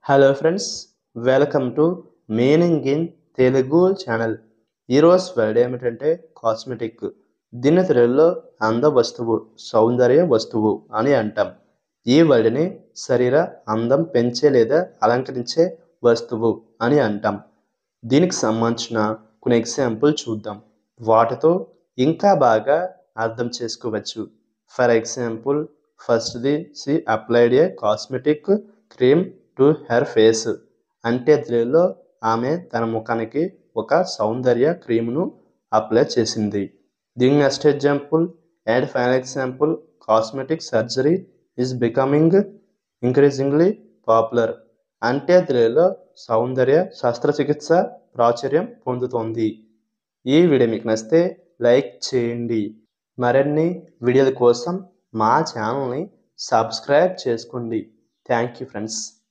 hello friends welcome to meaning in Telugu channel ఈరోజు word ఏమిటంటే cosmetic దీన్ని తెలుగులో అంద వస్తువు సౌందర్య వస్తువు అని అంటాం ఈ వర్డ్ని శరీర అందం పెంచే లేదా అలంకరించే వస్తువు అని అంటాం దీనికి సంబంధించిన కొన్ని ఎగ్జాంపుల్ చూద్దాం వాటితో ఇంకా బాగా అర్థం చేసుకోవచ్చు ఫర్ ఎగ్జాంపుల్ ఫస్ట్ది she applied a cosmetic cream to her face అంటే తెలుగులో ఆమె తన ముఖానికి ఒక సౌందర్య క్రీమ్ను అప్లై చేసింది దీని next example and final example cosmetic surgery is becoming increasingly popular అంటే తెలుగులో సౌందర్య శస్త్రచికిత్స ప్రాచుర్యం పొందుతోంది ఈ వీడియో మీకు నచ్చితే లైక్ చేయండి మరిన్ని వీడియోల కోసం మా ఛానల్ని సబ్స్క్రైబ్ చేసుకోండి థ్యాంక్ యూ ఫ్రెండ్స్